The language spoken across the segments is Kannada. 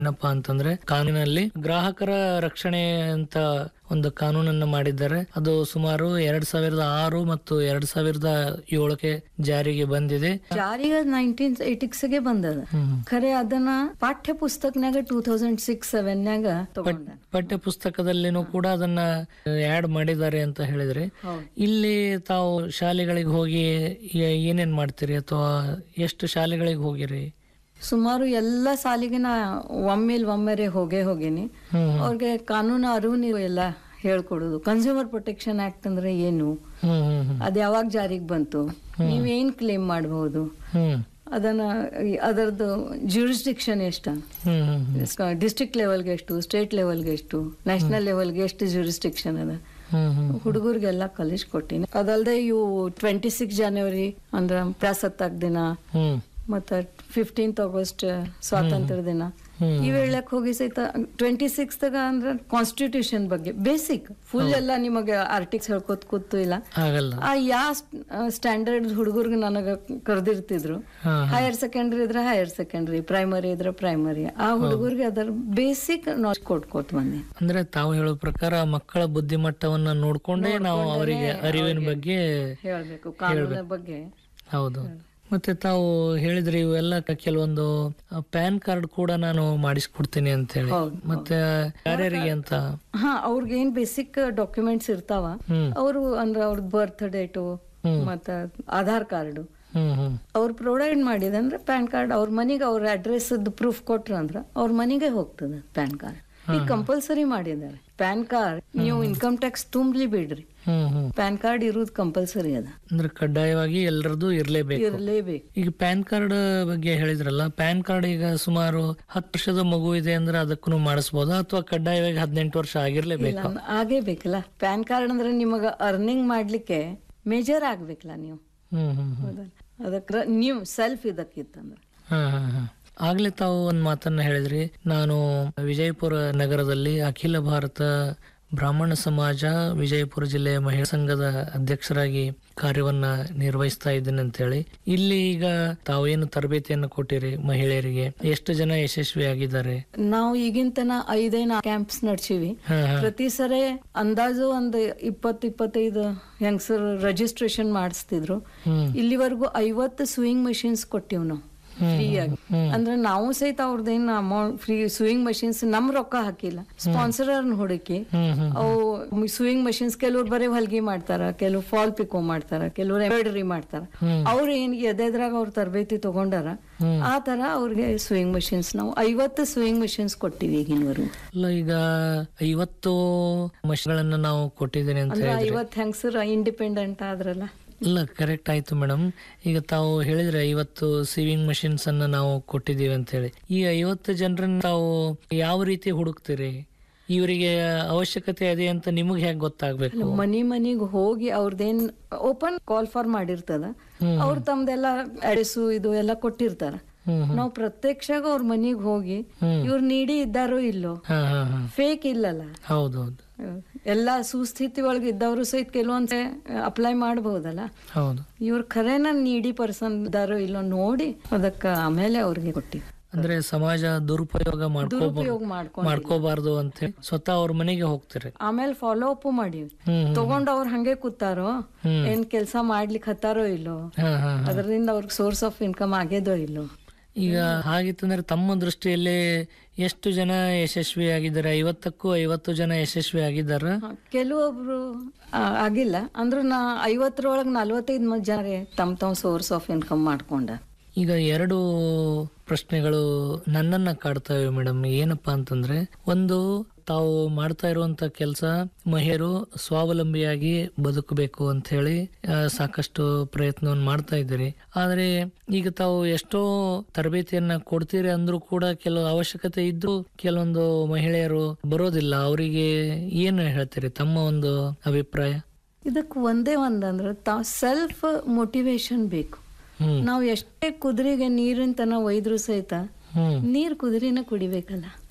ಏನಪ್ಪಾ ಅಂತಂದ್ರೆ ಕಾನೂನಲ್ಲಿ ಗ್ರಾಹಕರ ರಕ್ಷಣೆ ಅಂತ ಒಂದು ಕಾನೂನನ್ನ ಮಾಡಿದ್ದಾರೆ ಅದು ಸುಮಾರು ಎರಡ್ ಸಾವಿರದ ಆರು ಮತ್ತು ಎರಡ್ ಸಾವಿರದ ಏಳಕ್ಕೆ ಜಾರಿಗೆ ಬಂದಿದೆ ಜಾರಿಗೆ ನೈನ್ಟೀನ್ ಏಟಿಕ್ಸ್ಗೆ ಬಂದದ ಹ್ಮ್. ಖರೆ ಅದನ್ನ ಪಾಠ್ಯ ಪುಸ್ತಕನಾಗ ಟೂ ತೌಸಂಡ್ ಸಿಕ್ಸ್ ಸೆವೆನ್ಯಾಗ ತಗೊಂಡ ಪಠ್ಯ ಪುಸ್ತಕದಲ್ಲಿನೂ ಕೂಡ ಅದನ್ನ ಆಡ್ ಮಾಡಿದ್ದಾರೆ ಅಂತ ಹೇಳಿದ್ರೆ ಹೌದು ಇಲ್ಲಿ ತಾವು ಶಾಲೆಗಳಿಗೆ ಹೋಗಿ ಏ- ಏನೇನ್ ಮಾಡ್ತೀರಿ ಅಥವಾ ಎಷ್ಟು ಶಾಲೆಗಳಿಗೆ ಹೋಗಿರಿ ಸುಮಾರು ಎಲ್ಲ ಸಾಲಿಗೆ ನಾ ಒಮ್ಮೆಲ್ ಒಮ್ಮೆರೆ ಹೋಗೇ ಹೋಗೇನಿ ಹ್ಮ್ ಅವ್ರಿಗೆ ಕಾನೂನು ಅರಿವು ನೀವು ಎಲ್ಲ ಹೇಳ್ಕೊಡೋದು ಕನ್ಸ್ಯೂಮರ್ ಪ್ರೊಟೆಕ್ಷನ್ ಆಕ್ಟ್ ಅಂದ್ರೆ ಏನು ಹ್ಮ್ ಹ್ಮ್ ಹ್ಮ್ ಅದ್ ಯಾವಾಗ ಜಾರಿಗೆ ಬಂತು ನೀವೇನ್ ಕ್ಲೇಮ್ ಮಾಡಬಹುದು ಹ್ಮ್ ಅದನ್ನ ಅದರದ್ದು ಜ್ಯೂರಿಸ್ಡಿಕ್ಷನ್ ಎಷ್ಟ ಹ್ಮ್ ಹ್ಮ್ ಹ್ಮ್ ಡಿಸ್ಟ್ರಿಕ್ಟ್ ಲೆವೆಲ್ಗೆ ಎಷ್ಟು ಸ್ಟೇಟ್ ಲೆವೆಲ್ಗೆ ಎಷ್ಟು ನ್ಯಾಷನಲ್ ಲೆವೆಲ್ಗೆ ಎಷ್ಟು ಜ್ಯೂರಿಸ್ಡಿಕ್ಷನ್ ಅದ ಹ್ಮ್ ಹ್ಮ್ ಹುಡುಗರಿಗೆಲ್ಲ ಕಲಿಸ್ ಕೊಟ್ಟಿನಿ ಅದಲ್ದೆ ಇವು ಟ್ವೆಂಟಿ ಸಿಕ್ಸ್ ಜನವರಿ ಅಂದ್ರ ಪ್ರಜಾಸತ್ತಾಕ್ ದಿನ ಹ್ಮ್ ಮತ್ತ ಫಿಫ್ಟೀನ್ತ್ ಆಗಸ್ಟ್ ಸ್ವಾತಂತ್ರ್ಯ ದಿನ ಹ್ಮ್. ಇವ್ ಹೇಳಕ್ ಹೋಗಿ ಸಹಿತ ಟ್ವೆಂಟಿ ಸಿಕ್ಸ್ತಾಗ ಅಂದ್ರೆ ಕಾನ್ಸ್ಟಿಟ್ಯೂಷನ್ ಬಗ್ಗೆ ಬೇಸಿಕ್ ಫುಲ್ ಎಲ್ಲ ನಿಮಗೆ ಆರ್ಟಿಕ್ಸ್ ಹೇಳ್ಕೊತ ಕೂತು ಇಲ್ಲ ಆಗಲ್ಲ ಆ ಯಾ ಸ್ಟ್ಯಾಂಡರ್ಡ್ ಹುಡುಗರ್ಗೆ ನನಗ ಕರೆದಿರ್ತಿದ್ರು ಹಾ ಹೈಯರ್ ಸೆಕೆಂಡ್ರಿ ಇದ್ರೆ ಹೈಯರ್ ಸೆಕೆಂಡ್ರಿ ಪ್ರೈಮರಿ ಇದ್ರೆ ಪ್ರೈಮರಿ ಆ ಹುಡುಗರಿಗೆ ಅದರ ಬೇಸಿಕ್ ನಾಲೆಜ್ ಕೊಟ್ಕೋತ ಬಂದೆ ಅಂದ್ರೆ ತಾವು ಹೇಳೋ ಪ್ರಕಾರ ಮಕ್ಕಳ ಬುದ್ಧಿಮಟ್ಟವನ್ನ ನೋಡ್ಕೊಂಡೇ ನಾವು ಅವರಿಗೆ ಅರಿವಿನ ಬಗ್ಗೆ ಹೇಳ್ಬೇಕು ಕಾನೂನಿನ ಬಗ್ಗೆ ಹೌದು ಮತ್ತೆ ತಾವು ಹೇಳಿದ್ರಿ ಇವೆಲ್ಲ ಕೆಲವೊಂದು ಪ್ಯಾನ್ ಕಾರ್ಡ್ ಕೂಡ ನಾನು ಮಾಡಿಸ್ಕೊಡ್ತೀನಿ ಅಂತ ಹೇಳಿ ಹೌದು, ಮತ್ತೆ ಯಾರ್ಯಾರಿಗೆ ಅಂತ ಹಾ ಅವ್ರಿಗೆ ಏನ್ ಬೇಸಿಕ್ ಡಾಕ್ಯುಮೆಂಟ್ಸ್ ಇರ್ತಾವ ಹ್ಮ್ ಅವರು ಅಂದ್ರೆ ಅವ್ರದ್ದು ಬರ್ತ್ ಡೇಟು ಮತ್ತ ಆಧಾರ್ ಕಾರ್ಡು ಹ್ಮ್ ಹ್ಮ್ ಅವ್ರು ಪ್ರೊವೈಡ್ ಮಾಡಿದಂದ್ರೆ ಪ್ಯಾನ್ ಕಾರ್ಡ್ ಅವ್ರ ಮನೆಗೆ ಅವ್ರ ಅಡ್ರೆಸ್ ಪ್ರೂಫ್ ಕೊಟ್ರ ಅಂದ್ರ ಅವ್ರ ಮನೆಗೆ ಹೋಗ್ತದೆ ಪ್ಯಾನ್ ಕಾರ್ಡ್ ಈಗ ಕಂಪಲ್ಸರಿ ಮಾಡಿದ್ದಾರೆ ಪ್ಯಾನ್ ಕಾರ್ಡ್ ನೀವು ಇನ್ಕಮ್ ಟ್ಯಾಕ್ಸ್ ತುಂಬಲಿ ಬಿಡ್ರಿ ಹ್ಮ್ ಹ್ಮ್ ಪ್ಯಾನ್ ಕಾರ್ಡ್ ಇರೋದು ಕಂಪಲ್ಸರಿ ಅದ ಅಂದ್ರೆ ಕಡ್ಡಾಯವಾಗಿ ಎಲ್ಲರದು ಇರ್ಲೇಬೇಕು ಇರಲೇಬೇಕು ಈಗ ಪ್ಯಾನ್ ಕಾರ್ಡ್ ಬಗ್ಗೆ ಹೇಳಿದ್ರಲ್ಲ ಪ್ಯಾನ್ ಕಾರ್ಡ್ ಈಗ ಸುಮಾರು ಹತ್ತು ವರ್ಷದ ಮಗು ಇದೆ ಅಂದ್ರೆ ಅದಕ್ಕೂ ಮಾಡಿಸ್ಬೋದಾ ಅಥವಾ ಕಡ್ಡಾಯವಾಗಿ ಹದಿನೆಂಟು ವರ್ಷ ಆಗಿರ್ಲೇಬೇಕು ಇಲ್ಲ ಆಗೇ ಬೇಕಲ್ಲ ಪ್ಯಾನ್ ಕಾರ್ಡ್ ಅಂದ್ರೆ ನಿಮಗ ಅರ್ನಿಂಗ್ ಮಾಡ್ಲಿಕ್ಕೆ ಮೇಜರ್ ಆಗ್ಬೇಕಲ್ಲ ನೀವು ಹ್ಮ್ ಹ್ಮ್ ಹ್ಮ್ ಹೌದಲ್ಲ ಅದಕ್ಕೆ ನೀವು ಸೆಲ್ಫ್ ಇದಕ್ಕಿತ್ತಂದ್ರೆ ಹಾ ಹಾ ಹಾ ಆಗ್ಲೇ ತಾವು ಒಂದ್ ಮಾತನ್ನ ಹೇಳಿದ್ರಿ ನಾನು ವಿಜಯಪುರ ನಗರದಲ್ಲಿ ಅಖಿಲ ಭಾರತ ಬ್ರಾಹ್ಮಣ ಸಮಾಜ ವಿಜಯಪುರ ಜಿಲ್ಲೆಯ ಮಹಿಳಾ ಸಂಘದ ಅಧ್ಯಕ್ಷರಾಗಿ ಕಾರ್ಯವನ್ನ ನಿರ್ವಹಿಸ್ತಾ ಇದ್ದೇನೆ ಅಂತ ಹೇಳಿ ಇಲ್ಲಿ ಈಗ ತಾವೇನು ತರಬೇತಿಯನ್ನು ಕೊಟ್ಟಿರಿ ಮಹಿಳೆಯರಿಗೆ ಎಷ್ಟು ಜನ ಯಶಸ್ವಿಯಾಗಿದ್ದಾರೆ ನಾವು ಈಗಿನ ತನ ಐದೈದು ಕ್ಯಾಂಪ್ಸ್ ನಡ್ಸಿವಿ ಹಾ ಹಾ ಪ್ರತಿ ಸರಿ ಅಂದಾಜು ಒಂದು ಇಪ್ಪತ್ತು ಇಪ್ಪತ್ತೈದು ಹೆಂಗಸರು ರಿಜಿಸ್ಟ್ರೇಷನ್ ಮಾಡಿಸ್ತಿದ್ರು ಹ್ಮ್ ಇಲ್ಲಿವರೆಗೂ ಐವತ್ತು ಸ್ವಿಂಗ್ ಮಷಿನ್ಸ್ ಕೊಟ್ಟಿವ್ ನಾವು ಫ್ರೀ ಆಗಿ ಅಂದ್ರೆ ನಾವು ಸಹಿತ ಅವ್ರದ್ದೇನು ಅಮೌಂಟ್ ಫ್ರೀ ಸ್ವಿಂಗ್ ಮಷಿನ್ಸ್ ನಮ್ ರೊಕ್ಕ ಹಾಕಿಲ್ಲ ಸ್ಪಾನ್ಸರ್ ಹುಡುಕಿ ಹ್ಮ್ ಹ್ಮ್ ಅವು ಸ್ವಿಂಗ್ ಮಷಿನ್ಸ್ ಕೆಲವ್ರು ಬರೀ ಹೊಲ್ಗಿ ಮಾಡ್ತಾರ ಕೆಲವ್ರು ಫಾಲ್ ಪಿಕೋ ಮಾಡ್ತಾರ ಕೆಲವ್ರು ಎಂಬ್ರಾಯ್ಡರಿ ಮಾಡ್ತಾರ ಹ್ಮ್. ಅವ್ರು ಏನ್ ಎದೆದ್ರಾಗ ಅವ್ರ ತರಬೇತಿ ತಗೊಂಡಾರ ಹ್ಮ್. ಆ ತರ ಅವ್ರಿಗೆ ಸ್ವಿಂಗ್ ಮಷಿನ್ಸ್ ನಾವು ಐವತ್ತು ಸ್ವಿಂಗ್ ಮಷಿನ್ಸ್ ಕೊಟ್ಟಿವಿ ಈಗಿನವರೆಗೂ ಅಲ್ಲ ಈಗ ಐವತ್ತು ಮಷಿನ್ಗಳನ್ನ ನಾವು ಕೊಟ್ಟಿದ್ದೀನಿ ಅಂತ ಅಂದ್ರೆ ಹೇಳಿದ್ರಿ ಐವತ್ತು ಹೆಂಗಸರು ಇಂಡಿಪೆಂಡೆಂಟ್ ಆದ್ರಲ್ಲ ಇಲ್ಲ ಕರೆಕ್ಟ್ ಆಯ್ತು ಮೇಡಮ್ ಈಗ ತಾವು ಹೇಳಿದ್ರೆ ಐವತ್ತು ಸಿವಿಂಗ್ ಮಷಿನ್ಸ್ ಅನ್ನ ನಾವು ಕೊಟ್ಟಿದ್ದೀವಿ ಅಂತ ಹೇಳಿ ಈ ಐವತ್ತು ಜನರನ್ನ ತಾವು ಯಾವ ರೀತಿ ಹುಡುಕ್ತೀರಿ ಇವರಿಗೆ ಅವಶ್ಯಕತೆ ಇದೆ ಅಂತ ನಿಮಗೆ ಹೇಗೆ ಗೊತ್ತಾಗ್ಬೇಕು ಮನಿ ಮನಿಗ್ ಹೋಗಿ ಅವ್ರದ್ದೇನ್ ಓಪನ್ ಕಾಲ್ ಫಾರ್ ಮಾಡಿರ್ತದ ಹ್ಮ್. ಅವ್ರು ತಮ್ದೆಲ್ಲ ಅಡಿಸು ಇದು ಎಲ್ಲ ಕೊಟ್ಟಿರ್ತಾರ ಹ್ಮ್ ಹ್ಮ್ ನಾವು ಪ್ರತ್ಯಕ್ಷಾಗ ಅವ್ರ ಮನಿಗ್ ಹೋಗಿ ಹ್ಮ್. ಇವ್ರು ನೀಡಿ ಇದ್ದಾರೋ ಇಲ್ಲೋ ಹಾ ಹಾ ಹಾ ಫೇಕ್ ಇಲ್ಲಲ್ಲ ಹೌದೌದು ಎಲ್ಲಾ ಸುಸ್ಥಿತಿ ಒಳಗೆ ಇದ್ದವರು ಸಹಿತ ಕೆಲವೊಂದ್ಸೆ ಅಪ್ಲೈ ಮಾಡಬಹುದಲ್ಲ ಹೌದು ಇವ್ರ ಖರೇನ ನೀಡಿ ಪರ್ಸನ್ ಇದ್ದಾರೋ ಇಲ್ಲೋ ನೋಡಿ ಅದಕ್ಕ ಆಮೇಲೆ ಅವ್ರಿಗೆ ಕೊಟ್ಟಿವಿ ಅಂದ್ರೆ ಸಮಾಜ ದುರುಪಯೋಗ ಮಾಡ್ಕೋಬಾರ್ದು ದುರುಪಯೋಗ ಮಾಡ್ಕೊಂಡು ಮಾಡ್ಕೋಬಾರ್ದು ಅಂತ ಹೇಳಿ ಸ್ವತಃ ಅವ್ರ ಮನೆಗೆ ಹೋಗ್ತಾರೆ ಆಮೇಲೆ ಫಾಲೋ ಅಪ್ ಮಾಡೀವಿ ಹ್ಮ್ ತಗೊಂಡ್ ಅವ್ರ ಹಂಗೆ ಕೂತಾರೋ ಹ್ಮ್. ಏನ್ ಕೆಲ್ಸ ಮಾಡ್ಲಿಕ್ಕೆ ಹತ್ತಾರೋ ಇಲ್ಲೋ ಹಾ ಹಾ ಹಾ. ಅದರಿಂದ ಅವ್ರಿಗೆ ಸೋರ್ಸ್ ಆಫ್ ಇನ್ಕಮ್ ಆಗೇದೋ ಇಲ್ಲೋ ಈಗ ಹಾಗಿತ್ತಂದ್ರೆ ತಮ್ಮ ದೃಷ್ಟಿಯಲ್ಲಿ ಎಷ್ಟು ಜನ ಯಶಸ್ವಿ ಆಗಿದ್ದಾರೆ ಐವತ್ತಕ್ಕೂ ಐವತ್ತು ಜನ ಯಶಸ್ವಿ ಆಗಿದ್ದಾರ ಹ, ಕೆಲವೊಬ್ರು ಆ, ಆಗಿಲ್ಲ ಅಂದ್ರೂ ನಾ ಐವತ್ತರೊಳಗೆ ನಲ್ವತ್ತೈದು ಮಂದಿ ಜನ ತಮ್ ತಮ್ಮ ಸೋರ್ಸ್ ಆಫ್ ಇನ್ಕಮ್ ಮಾಡ್ಕೊಂಡ ಈಗ ಎರಡು ಪ್ರಶ್ನೆಗಳು ನನ್ನನ್ನ ಕಾಡ್ತವೆ ಮೇಡಮ್ ಏನಪ್ಪಾ ಅಂತಂದ್ರೆ ಒಂದು ತಾವು ಮಾಡ್ತಾ ಇರುವಂತ ಕೆಲಸ ಮಹಿಳೆಯರು ಸ್ವಾವಲಂಬಿಯಾಗಿ ಬದುಕಬೇಕು ಅಂತ ಹೇಳಿ ಆ, ಸಾಕಷ್ಟು ಪ್ರಯತ್ನವನ್ನು ಮಾಡ್ತಾ ಇದ್ದೀರಿ ಆದ್ರೆ ಈಗ ತಾವು ಎಷ್ಟೋ ತರಬೇತಿಯನ್ನ ಕೊಡ್ತೀರಿ ಅಂದ್ರೂ ಕೂಡ ಕೆಲವು ಅವಶ್ಯಕತೆ ಇದ್ದು ಕೆಲವೊಂದು ಮಹಿಳೆಯರು ಬರೋದಿಲ್ಲ ಅವರಿಗೆ ಏನು ಹೇಳ್ತೀರಿ ತಮ್ಮ ಒಂದು ಅಭಿಪ್ರಾಯ ಇದಕ್ಕೆ ಒಂದೇ ಒಂದಂದ್ರೆ ತಾವ್ ಸೆಲ್ಫ್ ಮೋಟಿವೇಶನ್ ಬೇಕು ಹ್ಮ್ ನಾವು ಎಷ್ಟೇ ಕುದುರೆಗೆ ನೀರಿನ ತನ ಒಯ್ದ್ರು ಸಹಿತ ಹ್ಮ್ ನೀರ್ ಕುದುರೆನ ಕುಡಿಬೇಕಲ್ಲ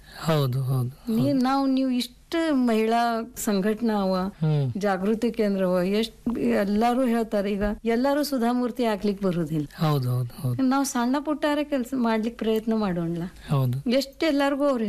ಹೌದು ಹೌದು ನೀ ನಾವು ನೀವು ಇಷ್ಟ ಮಹಿಳಾ ಸಂಘಟನಾ ಅವ ಹ್ಮ್ ಜಾಗೃತಿ ಕೇಂದ್ರ ಅವ ಎಷ್ಟ್ ಎಲ್ಲಾರು ಹೇಳ್ತಾರೆ ಈಗ ಎಲ್ಲಾರು ಸುಧಾಮೂರ್ತಿ ಆಗ್ಲಿಕ್ ಬರುದಿಲ್ಲ ಹೌದು ಹೌದು ಹೌದು ನಾವು ಸಣ್ಣ ಪುಟ್ಟಾರೆ ಕೆಲಸ ಮಾಡ್ಲಿಕ್ ಪ್ರಯತ್ನ ಮಾಡೋಣ ಹೌದು ಎಷ್ಟ್ ಎಲ್ಲಾರ್ಗು ಅವ್ರು